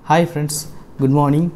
hi friends good morning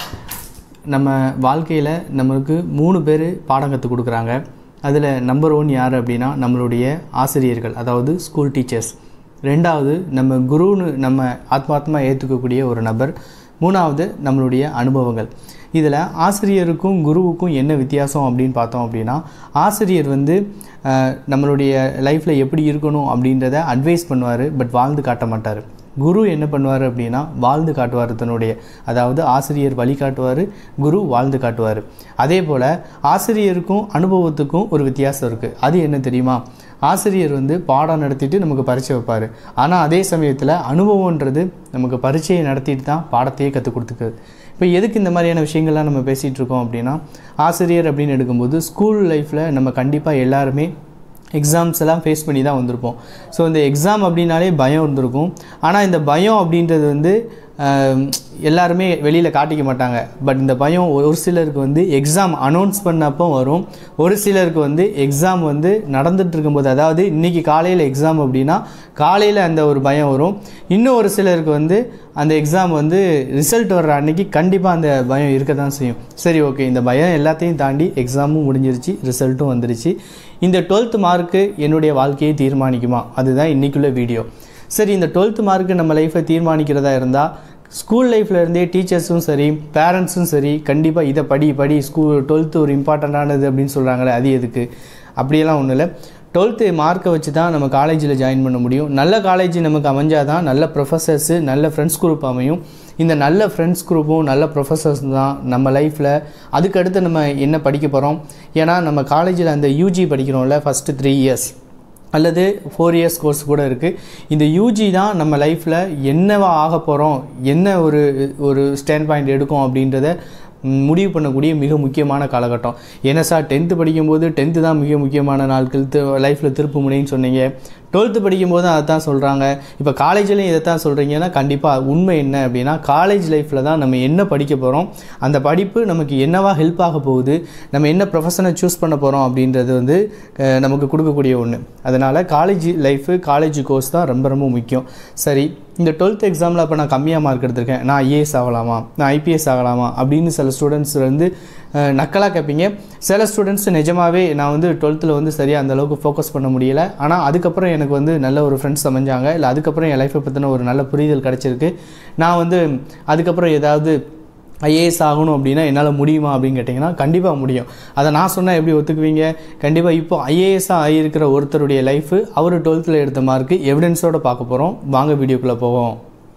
நம்ம வாழ்க்கையில் நம்மளுக்கு மூணு பேர் பாடம் கற்றுக் கொடுக்குறாங்க அதில் நம்பர் ஒன் யார் அப்படின்னா நம்மளுடைய ஆசிரியர்கள் அதாவது ஸ்கூல் டீச்சர்ஸ் ரெண்டாவது நம்ம குருன்னு நம்ம ஆத்மாத்மா ஏற்றுக்கக்கூடிய ஒரு நபர் மூணாவது நம்மளுடைய அனுபவங்கள் இதில் ஆசிரியருக்கும் குருவுக்கும் என்ன வித்தியாசம் அப்படின்னு பார்த்தோம் அப்படின்னா ஆசிரியர் வந்து அஹ், நம்மளுடைய லைஃப்பில் எப்படி இருக்கணும் அப்படின்றத அட்வைஸ் பண்ணுவார் பட் வாழ்ந்து காட்ட மாட்டார் குரு என்ன பண்ணுவார் அப்படின்னா வாழ்ந்து காட்டுவார் தன்னுடைய அதாவது ஆசிரியர் வழி காட்டுவார் குரு வாழ்ந்து காட்டுவார் அதே போல் ஆசிரியருக்கும் அனுபவத்துக்கும் ஒரு வித்தியாசம் இருக்குது அது என்ன தெரியுமா ஆசிரியர் வந்து பாடம் நடத்திட்டு நமக்கு பரீட்சை வைப்பார் ஆனால் அதே சமயத்தில் அனுபவன்றது நமக்கு பரீட்சையை நடத்திட்டு தான் பாடத்தையே கற்றுக் கொடுத்துக்குது இப்போ எதுக்கு இந்த மாதிரியான விஷயங்கள்லாம் நம்ம பேசிகிட்டு இருக்கோம் அப்படின்னா ஆசிரியர் அப்படின்னு எடுக்கும்போது ஸ்கூல் லைஃப்பில் நம்ம கண்டிப்பாக எல்லாருமே எக்ஸாம்ஸ் எல்லாம் ஃபேஸ் பண்ணி தான் வந்திருப்போம் ஸோ இந்த எக்ஸாம் அப்படின்னாலே பயம் இருந்திருக்கும் ஆனால் இந்த பயம் அப்படின்றது வந்து ஆம், எல்லாருமே வெளியில் காட்டிக்க மாட்டாங்க பட் இந்த பயம் ஒரு ஒரு சிலருக்கு வந்து எக்ஸாம் அனௌன்ஸ் பண்ணப்போ வரும் ஒரு சிலருக்கு வந்து எக்ஸாம் வந்து நடந்துட்டு இருக்கும்போது அதாவது இன்றைக்கி காலையில் எக்ஸாம் அப்படின்னா காலையில் அந்த ஒரு பயம் வரும் இன்னும் ஒரு சிலருக்கு வந்து அந்த எக்ஸாம் வந்து ரிசல்ட் வர்ற அன்னைக்கு கண்டிப்பாக அந்த பயம் இருக்க தான் செய்யும் சரி ஓகே இந்த பயம் எல்லாத்தையும் தாண்டி எக்ஸாமும் முடிஞ்சிருச்சு ரிசல்ட்டும் வந்துருச்சு இந்த டுவெல்த் மார்க்கு என்னுடைய வாழ்க்கையை தீர்மானிக்குமா அதுதான் இன்றைக்குள்ள வீடியோ சரி இந்த டுவெல்த் மார்க்கு நம்ம லைஃப்பை தீர்மானிக்கிறதா இருந்தால் ஸ்கூல் லைஃப்ல இருந்தே டீச்சர்ஸும் சரி பேரண்ட்ஸும் சரி கண்டிப்பாக இதை படி படி ஸ்கூல் டுவெல்த்து ஒரு இம்பார்ட்டண்ட்டானது அப்படின்னு சொல்கிறாங்களே அது எதுக்கு அப்படியெல்லாம் ஒன்றும் இல்லை டுவெல்த்து மார்க்கை வச்சு தான் நம்ம காலேஜில் ஜாயின் பண்ண முடியும் நல்ல காலேஜ் நமக்கு அமைஞ்சால் தான் நல்ல ப்ரொஃபஸர்ஸு நல்ல ஃப்ரெண்ட்ஸ் குரூப் அமையும் இந்த நல்ல ஃப்ரெண்ட்ஸ் குரூப்பும் நல்ல ப்ரொஃபஸர்ஸ் தான் நம்ம லைஃப்பில் அதுக்கடுத்து நம்ம என்ன படிக்க போகிறோம் ஏன்னா நம்ம காலேஜில் அந்த யூஜி படிக்கிறோம்ல ஃபஸ்ட்டு த்ரீ இயர்ஸ் அல்லது ஃபோர் இயர்ஸ் கோர்ஸ் கூட இருக்குது இந்த யூஜி தான் நம்ம லைஃப்பில் என்னவா ஆக போகிறோம் என்ன ஒரு ஒரு ஸ்டாண்ட் பாயிண்ட் எடுக்கும் அப்படின்றத ம், முடிவு பண்ணக்கூடிய மிக முக்கியமான காலகட்டம் என்ன சார் டென்த்து படிக்கும்போது டென்த்து தான் மிக முக்கியமான நாட்கள் லைஃப்பில் திருப்பு முனைன்னு சொன்னீங்க டுவெல்த்து படிக்கும்போது அதை தான் சொல்கிறாங்க இப்போ காலேஜ்லேயும் இதை தான் சொல்கிறீங்கன்னா கண்டிப்பாக உண்மை என்ன அப்படின்னா காலேஜ் லைஃப்பில் தான் நம்ம என்ன படிக்க போகிறோம் அந்த படிப்பு நமக்கு என்னவா ஹெல்ப் ஆக போகுது நம்ம என்ன ப்ரொஃபஷனை சூஸ் பண்ண போகிறோம் அப்படின்றது வந்து அஹ், நமக்கு கொடுக்கக்கூடிய ஒன்று அதனால் காலேஜ் லைஃபு காலேஜ் கோர்ஸ் தான் ரொம்ப ரொம்ப முக்கியம் சரி இந்த டுவெல்த் எக்ஸாமில் அப்போ நான் கம்மியாக மார்க் எடுத்திருக்கேன் நான் ஐஏஎஸ் ஆகலாமா நான் ஐபிஎஸ் ஆகலாமா அப்படின்னு சில ஸ்டூடெண்ட்ஸ் வந்து அஹ், நக்கலாக கேட்பீங்க சில ஸ்டூடெண்ட்ஸ் நிஜமாவே நான் வந்து டுவெல்த்தில் வந்து சரியாக அந்த அளவுக்கு ஃபோக்கஸ் பண்ண முடியல ஆனால் அதுக்கப்புறம் எனக்கு வந்து நல்ல ஒரு ஃப்ரெண்ட்ஸ் அமைஞ்சாங்க இல்லை அதுக்கப்புறம் என் லைஃப்பை பற்றின ஒரு நல்ல புரிதல் கிடச்சிருக்கு நான் வந்து அதுக்கப்புறம் ஏதாவது ஐஏஎஸ் ஆகணும் அப்படின்னா என்னால் முடியுமா அப்படின்னு கேட்டிங்கன்னா கண்டிப்பாக முடியும் அதை நான் சொன்னால் எப்படி ஒத்துக்குவீங்க கண்டிப்பாக இப்போ ஐஏஎஸ்ஸாக ஆகியிருக்கிற ஒருத்தருடைய லைஃபு அவர் டுவெல்த்தில் எடுத்த மார்க்கு எவிடன்ஸோடு பார்க்க போகிறோம் வாங்க வீடியோக்குள்ளே போவோம்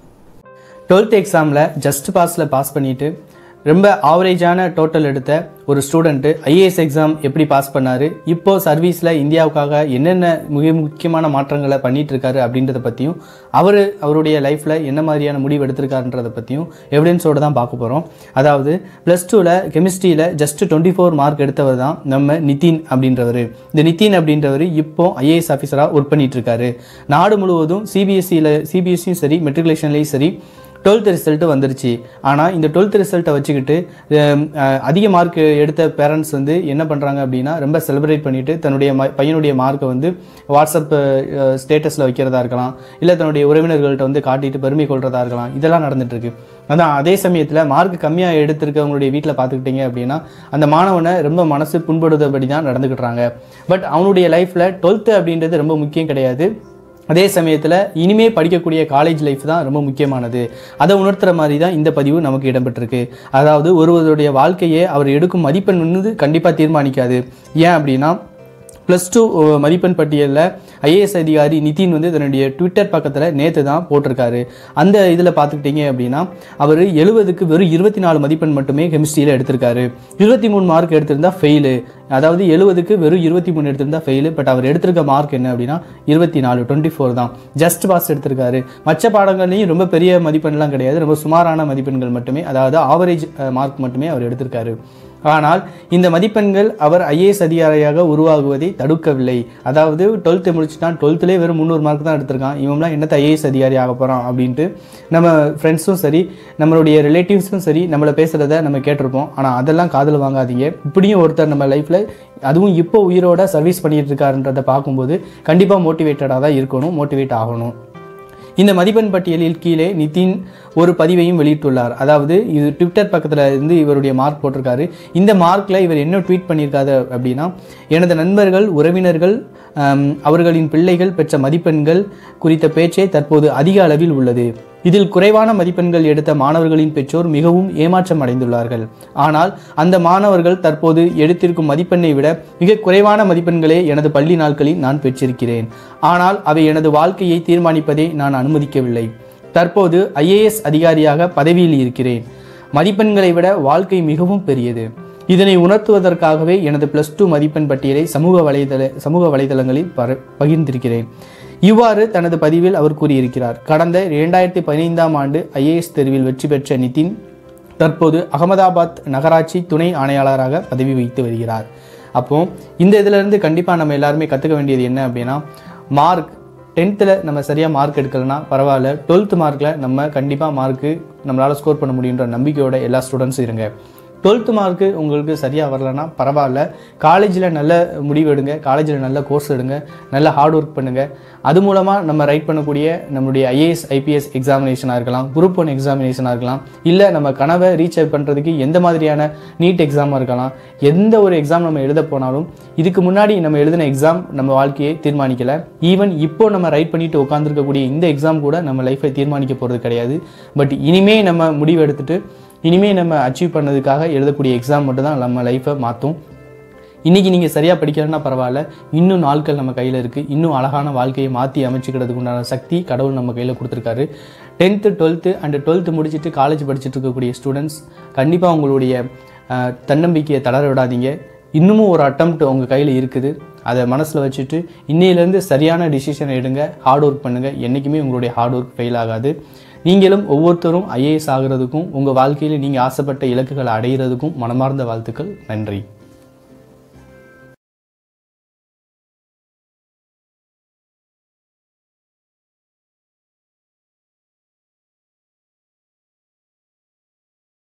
டுவெல்த் எக்ஸாமில் ஜஸ்ட் பாஸில் பாஸ் பண்ணிவிட்டு ரொம்ப ஆவரேஜான டோட்டல் எடுத்த ஒரு ஸ்டூடெண்ட்டு ஐஏஎஸ் எக்ஸாம் எப்படி பாஸ் பண்ணார் இப்போ சர்வீஸில் இந்தியாவுக்காக என்னென்ன மிக முக்கியமான மாற்றங்களை பண்ணிட்டு இருக்காரு அப்படின்றத பற்றியும் அவர் அவருடைய லைஃப்பில் என்ன மாதிரியான முடிவு எடுத்திருக்காருன்றதை பற்றியும் எவிடன்ஸோடு தான் பார்க்க போகிறோம் அதாவது ப்ளஸ் டூவில் கெமிஸ்ட்ரியில் ஜஸ்ட் டுவெண்ட்டி ஃபோர் மார்க் எடுத்தவர் தான் நம்ம நிதின் அப்படின்றவர் இந்த நிதின் அப்படின்றவர் இப்போ ஐஏஎஸ் ஆஃபீஸராக ஒர்க் பண்ணிட்டு இருக்காரு நாடு முழுவதும் சிபிஎஸ்சியில் சிபிஎஸ்சியும் சரி மெட்ரிகுலேஷன்லேயும் சரி டுவெல்த் ரிசல்ட்டு வந்துருச்சு ஆனால் இந்த டுவெல்த் ரிசல்ட்டை வச்சுக்கிட்டு ஹம், அஹ், அதிக மார்க் எடுத்த பேரண்ட்ஸ் வந்து என்ன பண்ணுறாங்க அப்படின்னா ரொம்ப செலிப்ரேட் பண்ணிவிட்டு தன்னுடைய ம பையனுடைய மார்க்கை வந்து வாட்ஸ்அப் ஸ்டேட்டஸில் வைக்கிறதா இருக்கலாம் இல்லை தன்னுடைய உறவினர்கள்ட்ட வந்து காட்டிட்டு பெருமை கொள்றதா இருக்கலாம் இதெல்லாம் நடந்துட்டு இருக்கு அதான் அதே சமயத்தில் மார்க் கம்மியாக எடுத்திருக்கவங்களுடைய வீட்டில் பார்த்துக்கிட்டீங்க அப்படின்னா அந்த மாணவனை ரொம்ப மனசு புண்படுதபடி தான் நடந்துக்கிட்டுறாங்க பட் அவனுடைய லைஃப்பில் டுவெல்த்து அப்படின்றது ரொம்ப முக்கியம் கிடையாது அதே சமயத்தில் இனிமே படிக்கக்கூடிய காலேஜ் லைஃப் தான் ரொம்ப முக்கியமானது அதை உணர்த்துற மாதிரி தான் இந்த பதிவு நமக்கு இடம்பெற்றிருக்கு அதாவது ஒருவருடைய வாழ்க்கையை அவர் எடுக்கும் மதிப்பெண் வந்து கண்டிப்பாக தீர்மானிக்காது ஏன் அப்படின்னா ப்ளஸ் டூ மதிப்பெண் பட்டியலில் ஐஏஎஸ் அதிகாரி நிதின் வந்து தன்னுடைய ட்விட்டர் பக்கத்தில் நேற்று தான் போட்டிருக்காரு அந்த இதில் பார்த்துக்கிட்டீங்க அப்படின்னா அவர் எழுபதுக்கு வெறும் இருபத்தி நாலு மதிப்பெண் மட்டுமே கெமிஸ்ட்ரியில் எடுத்திருக்காரு இருபத்தி மூணு மார்க் எடுத்திருந்தா ஃபெயிலு அதாவது எழுபதுக்கு வெறும் இருபத்தி மூணு எடுத்திருந்தா ஃபெயிலு பட் அவர் எடுத்திருக்க மார்க் என்ன அப்படின்னா இருபத்தி நாலு டுவெண்ட்டி ஃபோர் தான் ஜஸ்ட் பாஸ் எடுத்திருக்காரு மற்ற பாடங்கள்லையும் ரொம்ப பெரிய மதிப்பெண்லாம் கிடையாது ரொம்ப சுமாரான மதிப்பெண்கள் மட்டுமே அதாவது ஆவரேஜ் மார்க் மட்டுமே அவர் எடுத்திருக்காரு ஆனால் இந்த மதிப்பெண்கள் அவர் ஐஏஎஸ் அதிகாரியாக உருவாகுவதை தடுக்கவில்லை அதாவது டுவெல்த்து முடிச்சுட்டான் டுவெல்த்துலேயே வெறும் முந்நூறு மார்க் தான் எடுத்திருக்கான் இவன்லாம் என்னத்த ஐஏஎஸ் அதிகாரி ஆக போகிறான் அப்படின்ட்டு நம்ம ஃப்ரெண்ட்ஸும் சரி நம்மளுடைய ரிலேட்டிவ்ஸும் சரி நம்மளை பேசுகிறத நம்ம கேட்டிருப்போம் ஆனால் அதெல்லாம் காதில் வாங்காதீங்க இப்படியும் ஒருத்தர் நம்ம லைஃப்பில் அதுவும் இப்போ உயிரோட சர்வீஸ் பண்ணிட்டு இருக்காருன்றதை பார்க்கும்போது கண்டிப்பாக மோட்டிவேட்டடாக தான் இருக்கணும் மோட்டிவேட் ஆகணும் இந்த மதிப்பெண் பட்டியலில் கீழே நிதின் ஒரு பதிவையும் வெளியிட்டுள்ளார் அதாவது இது ட்விட்டர் பக்கத்தில் இருந்து இவருடைய மார்க் போட்டிருக்காரு இந்த மார்க்கில் இவர் என்ன ட்வீட் பண்ணியிருக்காரு அப்படின்னா எனது நண்பர்கள் உறவினர்கள் ஆம், அவர்களின் பிள்ளைகள் பெற்ற மதிப்பெண்கள் குறித்த பேச்சே தற்போது அதிக அளவில் உள்ளது இதில் குறைவான மதிப்பெண்கள் எடுத்த மாணவர்களின் பெற்றோர் மிகவும் ஏமாற்றம் அடைந்துள்ளார்கள் ஆனால் அந்த மாணவர்கள் தற்போது எடுத்திருக்கும் மதிப்பெண்ணை விட மிக குறைவான மதிப்பெண்களே எனது பள்ளி நாட்களில் நான் பெற்றிருக்கிறேன் ஆனால் அவை எனது வாழ்க்கையை தீர்மானிப்பதை நான் அனுமதிக்கவில்லை தற்போது ஐஏஎஸ் அதிகாரியாக பதவியில் இருக்கிறேன் மதிப்பெண்களை விட வாழ்க்கை மிகவும் பெரியது இதனை உணர்த்துவதற்காகவே எனது ப்ளஸ் டூ மதிப்பெண் பட்டியலை சமூக வலைதள சமூக வலைதளங்களில் பர பகிர்ந்திருக்கிறேன் இவ்வாறு தனது பதிவில் அவர் கூறியிருக்கிறார் கடந்த இரண்டாயிரத்தி பதினைந்தாம் ஆண்டு ஐஏஎஸ் தேர்வில் வெற்றி பெற்ற நிதின் தற்போது அகமதாபாத் நகராட்சி துணை ஆணையாளராக பதவி வகித்து வருகிறார் அப்போ இந்த இதிலிருந்து கண்டிப்பாக நம்ம எல்லாருமே கற்றுக்க வேண்டியது என்ன அப்படின்னா மார்க் டென்த்தில் நம்ம சரியாக மார்க் எடுக்கலைன்னா பரவாயில்ல டுவெல்த் மார்க்கில் நம்ம கண்டிப்பாக மார்க்கு நம்மளால் ஸ்கோர் பண்ண முடியுன்ற நம்பிக்கையோட எல்லா ஸ்டூடெண்ட்ஸும் இருங்க டுவெல்த்து மார்க்கு உங்களுக்கு சரியாக வரலன்னா பரவாயில்ல காலேஜில் நல்ல முடிவு எடுங்க காலேஜில் நல்ல கோர்ஸ் எடுங்க நல்ல ஹார்ட் ஒர்க் பண்ணுங்கள் அது மூலமாக நம்ம ரைட் பண்ணக்கூடிய நம்மளுடைய ஐஏஎஸ் ஐபிஎஸ் எக்ஸாமினேஷனாக இருக்கலாம் குரூப் ஒன் எக்ஸாமினேஷனாக இருக்கலாம் இல்லை நம்ம கனவை ரீச் பண்ணுறதுக்கு எந்த மாதிரியான நீட் எக்ஸாமாக இருக்கலாம் எந்த ஒரு எக்ஸாம் நம்ம எழுத போனாலும் இதுக்கு முன்னாடி நம்ம எழுதின எக்ஸாம் நம்ம வாழ்க்கையை தீர்மானிக்கலை ஈவன் இப்போ நம்ம ரைட் பண்ணிட்டு உட்காந்துருக்கக்கூடிய இந்த எக்ஸாம் கூட நம்ம லைஃப்பை தீர்மானிக்க போகிறது கிடையாது பட் இனிமே நம்ம முடிவு எடுத்துட்டு இனிமே நம்ம அச்சீவ் பண்ணதுக்காக எழுதக்கூடிய எக்ஸாம் மட்டும் தான் நம்ம லைஃப்பை மாற்றும் இன்றைக்கி நீங்கள் சரியாக படிக்கலைன்னா பரவாயில்ல இன்னும் நாட்கள் நம்ம கையில் இருக்குது இன்னும் அழகான வாழ்க்கையை மாற்றி அமைச்சிக்கிறதுக்கு உண்டான சக்தி கடவுள் நம்ம கையில் கொடுத்துருக்காரு டென்த்து டுவெல்த்து அண்டு டுவெல்த்து முடிச்சுட்டு காலேஜ் படிச்சுட்டு இருக்கக்கூடிய ஸ்டூடெண்ட்ஸ் கண்டிப்பாக உங்களுடைய அஹ், தன்னம்பிக்கையை தளர விடாதீங்க இன்னமும் ஒரு அட்டம்ப்ட் உங்கள் கையில் இருக்குது அதை மனசில் வச்சுட்டு இன்னையிலேருந்து சரியான டிசிஷன் எடுங்க ஹார்ட் ஒர்க் பண்ணுங்கள் என்றைக்குமே உங்களுடைய ஹார்ட் ஒர்க் ஃபெயில் ஆகாது நீங்களும் ஒவ்வொருத்தரும் ஐஏஎஸ் ஆகிறதுக்கும் உங்கள் வாழ்க்கையில் நீங்கள் ஆசைப்பட்ட இலக்குகளை அடையிறதுக்கும் மனமார்ந்த வாழ்த்துக்கள் நன்றி